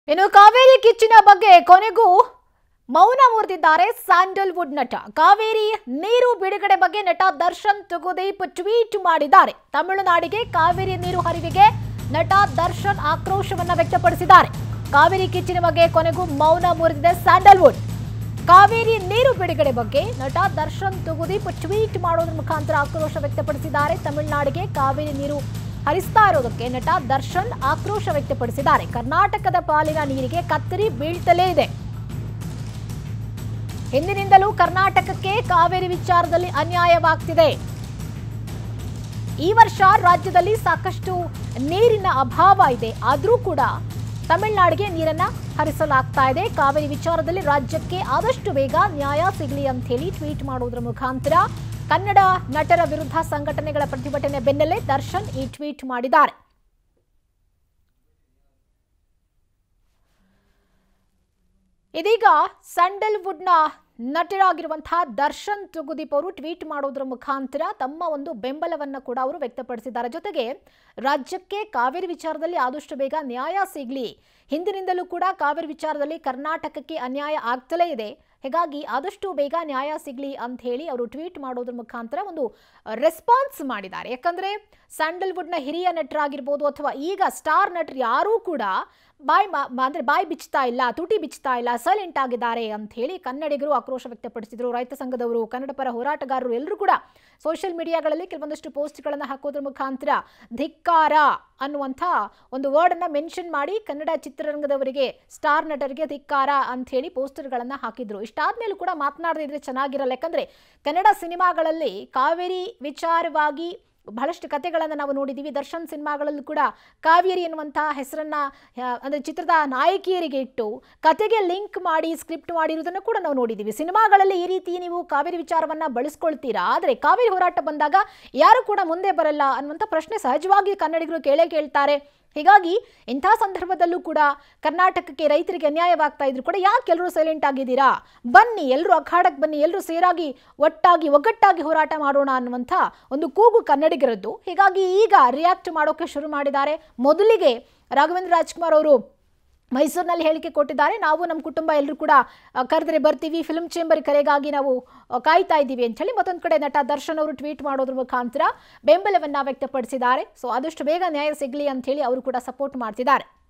ಇನ್ನು ಕಾವೇರಿ ಕಿಚ್ಚಿನ ಬಗ್ಗೆ ಕೊನೆಗೂ ಮೌನ ಮುರಿದಿದ್ದಾರೆ ಸ್ಯಾಂಡಲ್ವುಡ್ ನಟ ಕಾವೇರಿ ನೀರು ಬಿಡುಗಡೆ ಬಗ್ಗೆ ನಟ ದರ್ಶನ್ ತುಗುದೀಪ್ ಟ್ವೀಟ್ ಮಾಡಿದ್ದಾರೆ ತಮಿಳುನಾಡಿಗೆ ಕಾವೇರಿ ನೀರು ಹರಿವಿಗೆ ನಟ ದರ್ಶನ್ ಆಕ್ರೋಶವನ್ನ ವ್ಯಕ್ತಪಡಿಸಿದ್ದಾರೆ ಕಾವೇರಿ ಕಿಚ್ಚಿನ ಬಗ್ಗೆ ಕೊನೆಗೂ ಮೌನ ಮುರಿದಿದೆ ಸ್ಯಾಂಡಲ್ವುಡ್ ಕಾವೇರಿ ನೀರು ಬಿಡುಗಡೆ ಬಗ್ಗೆ ನಟ ದರ್ಶನ್ ತುಗುದೀಪ್ ಟ್ವೀಟ್ ಮಾಡೋದ್ರ ಮುಖಾಂತರ ಆಕ್ರೋಶ ವ್ಯಕ್ತಪಡಿಸಿದ್ದಾರೆ ತಮಿಳುನಾಡಿಗೆ ಕಾವೇರಿ ನೀರು ಹರಿಸ್ತಾ ಇರೋದಕ್ಕೆ ನಟ ದರ್ಶನ್ ಆಕ್ರೋಶ ವ್ಯಕ್ತಪಡಿಸಿದ್ದಾರೆ ಕರ್ನಾಟಕದ ಪಾಲಿನ ನೀರಿಗೆ ಕತ್ತರಿ ಬೀಳ್ತಲೇ ಇದೆ ಹಿಂದಿನಿಂದಲೂ ಕರ್ನಾಟಕಕ್ಕೆ ಕಾವೇರಿ ವಿಚಾರದಲ್ಲಿ ಅನ್ಯಾಯವಾಗ್ತಿದೆ ಈ ವರ್ಷ ರಾಜ್ಯದಲ್ಲಿ ಸಾಕಷ್ಟು ನೀರಿನ ಅಭಾವ ಇದೆ ಆದರೂ ಕೂಡ ತಮಿಳುನಾಡಿಗೆ ನೀರನ್ನ ಹರಿಸಲಾಗ್ತಾ ಇದೆ ಕಾವೇರಿ ವಿಚಾರದಲ್ಲಿ ರಾಜ್ಯಕ್ಕೆ ಆದಷ್ಟು ಬೇಗ ನ್ಯಾಯ ಸಿಗಲಿ ಅಂತ ಹೇಳಿ ಟ್ವೀಟ್ ಮಾಡುವುದರ ಮುಖಾಂತರ ಕನ್ನಡ ನಟರ ವಿರುದ್ಧ ಸಂಘಟನೆಗಳ ಪ್ರತಿಭಟನೆ ಬೆನ್ನಲ್ಲೇ ದರ್ಶನ್ ಈ ಟ್ವೀಟ್ ಮಾಡಿದ್ದಾರೆ ಇದೀಗ ಸ್ಯಾಂಡಲ್ವುಡ್ನ ನಟರಾಗಿರುವಂತಹ ದರ್ಶನ್ ತುಗುದೀಪ್ ಅವರು ಟ್ವೀಟ್ ಮಾಡೋದ್ರ ಮುಖಾಂತರ ತಮ್ಮ ಒಂದು ಬೆಂಬಲವನ್ನು ಕೂಡ ಅವರು ವ್ಯಕ್ತಪಡಿಸಿದ್ದಾರೆ ಜೊತೆಗೆ ರಾಜ್ಯಕ್ಕೆ ಕಾವೇರಿ ವಿಚಾರದಲ್ಲಿ ಆದಷ್ಟು ಬೇಗ ನ್ಯಾಯ ಸಿಗಲಿ ಹಿಂದಿನಿಂದಲೂ ಕೂಡ ಕಾವೇರಿ ವಿಚಾರದಲ್ಲಿ ಕರ್ನಾಟಕಕ್ಕೆ ಅನ್ಯಾಯ ಆಗ್ತಲೇ ಇದೆ ಹೀಗಾಗಿ ಆದಷ್ಟು ಬೇಗ ನ್ಯಾಯ ಸಿಗಲಿ ಅಂತ ಹೇಳಿ ಅವರು ಟ್ವೀಟ್ ಮಾಡೋದ್ರ ಮುಖಾಂತರ ಒಂದು ರೆಸ್ಪಾನ್ಸ್ ಮಾಡಿದ್ದಾರೆ ಯಾಕಂದ್ರೆ ಸ್ಯಾಂಡಲ್ವುಡ್ನ ಹಿರಿಯ ನಟರಾಗಿರ್ಬೋದು ಅಥವಾ ಈಗ ಸ್ಟಾರ್ ನಟರು ಯಾರೂ ಕೂಡ ಬಾಯ್ ಮಾ ಅಂದರೆ ಬಾಯ್ ಬಿಚ್ತಾ ಇಲ್ಲ ತುಟಿ ಬಿಚ್ತಾ ಇಲ್ಲ ಸೈಲೆಂಟ್ ಆಗಿದ್ದಾರೆ ಅಂತ ಹೇಳಿ ಕನ್ನಡಿಗರು ಆಕ್ರೋಶ ವ್ಯಕ್ತಪಡಿಸಿದರು ರೈತ ಸಂಘದವರು ಕನ್ನಡ ಪರ ಹೋರಾಟಗಾರರು ಎಲ್ಲರೂ ಕೂಡ ಸೋಷಿಯಲ್ ಮೀಡಿಯಾಗಳಲ್ಲಿ ಕೆಲವೊಂದಷ್ಟು ಪೋಸ್ಟ್ಗಳನ್ನು ಹಾಕೋದ್ರ ಮುಖಾಂತರ ಧಿಕ್ಕಾರ ಅನ್ನುವಂಥ ಒಂದು ವರ್ಡನ್ನು ಮೆನ್ಷನ್ ಮಾಡಿ ಕನ್ನಡ ಚಿತ್ರರಂಗದವರಿಗೆ ಸ್ಟಾರ್ ನಟರಿಗೆ ಧಿಕ್ಕಾರ ಅಂತ ಹೇಳಿ ಪೋಸ್ಟರ್ಗಳನ್ನು ಹಾಕಿದ್ರು ಇಷ್ಟಾದ್ಮೇಲೂ ಕೂಡ ಮಾತನಾಡದಿದ್ರೆ ಚೆನ್ನಾಗಿರಲ್ಲ ಯಾಕಂದ್ರೆ ಕನ್ನಡ ಸಿನಿಮಾಗಳಲ್ಲಿ ಕಾವೇರಿ ವಿಚಾರವಾಗಿ ಬಹಳಷ್ಟು ಕಥೆಗಳನ್ನು ನಾವು ನೋಡಿದ್ದೀವಿ ದರ್ಶನ್ ಸಿನಿಮಾಗಳಲ್ಲೂ ಕೂಡ ಕಾವೇರಿ ಎನ್ನುವಂಥ ಹೆಸರನ್ನ ಆ, ಅಂದ್ರೆ ಚಿತ್ರದ ನಾಯಕಿಯರಿಗೆ ಇಟ್ಟು ಕತೆಗೆ ಲಿಂಕ್ ಮಾಡಿ ಸ್ಕ್ರಿಪ್ಟ್ ಮಾಡಿರೋದನ್ನು ಕೂಡ ನಾವು ನೋಡಿದ್ದೀವಿ ಸಿನಿಮಾಗಳಲ್ಲಿ ಈ ರೀತಿ ನೀವು ಕಾವೇರಿ ವಿಚಾರವನ್ನ ಬಳಸ್ಕೊಳ್ತೀರಾ ಆದರೆ ಕಾವೇರಿ ಹೋರಾಟ ಬಂದಾಗ ಯಾರು ಕೂಡ ಮುಂದೆ ಬರಲ್ಲ ಅನ್ನುವಂಥ ಪ್ರಶ್ನೆ ಸಹಜವಾಗಿ ಕನ್ನಡಿಗರು ಕೇಳೇ ಕೇಳ್ತಾರೆ ಹೀಗಾಗಿ ಇಂಥ ಸಂದರ್ಭದಲ್ಲೂ ಕೂಡ ಕರ್ನಾಟಕಕ್ಕೆ ರೈತರಿಗೆ ಅನ್ಯಾಯವಾಗ್ತಾ ಇದ್ರು ಕೂಡ ಯಾಕೆ ಎಲ್ಲರೂ ಸೈಲೆಂಟ್ ಆಗಿದ್ದೀರಾ ಬನ್ನಿ ಎಲ್ಲರೂ ಅಖಾಡಕ್ಕೆ ಬನ್ನಿ ಎಲ್ಲರೂ ಸೇರಾಗಿ ಒಟ್ಟಾಗಿ ಒಗ್ಗಟ್ಟಾಗಿ ಹೋರಾಟ ಮಾಡೋಣ ಅನ್ನುವಂಥ ಒಂದು ಕೂಗು ಕನ್ನಡಿಗರದ್ದು ಹೀಗಾಗಿ ಈಗ ರಿಯಾಕ್ಟ್ ಮಾಡೋಕೆ ಶುರು ಮಾಡಿದ್ದಾರೆ ಮೊದಲಿಗೆ ರಾಘವೇಂದ್ರ ರಾಜ್ಕುಮಾರ್ ಅವರು ಮೈಸೂರಿನಲ್ಲಿ ಹೇಳಿಕೆ ಕೊಟ್ಟಿದ್ದಾರೆ ನಾವು ನಮ್ಮ ಕುಟುಂಬ ಎಲ್ಲರೂ ಕೂಡ ಆ, ಕರೆದ್ರೆ ಬರ್ತೀವಿ ಫಿಲ್ಮ್ ಚೇಂಬರ್ ಕರೆಗಾಗಿ ನಾವು ಆ, ಕಾಯ್ತಾ ಇದ್ದೀವಿ ಅಂತ ಹೇಳಿ ಮತ್ತೊಂದು ಕಡೆ ನಟ ದರ್ಶನ್ ಅವರು ಟ್ವೀಟ್ ಮಾಡೋದ್ರ ಮುಖಾಂತರ ಬೆಂಬಲವನ್ನ ವ್ಯಕ್ತಪಡಿಸಿದ್ದಾರೆ ಸೊ ಆದಷ್ಟು ಬೇಗ ನ್ಯಾಯ ಸಿಗಲಿ ಅಂತ ಹೇಳಿ ಅವರು ಕೂಡ ಸಪೋರ್ಟ್ ಮಾಡ್ತಿದ್ದಾರೆ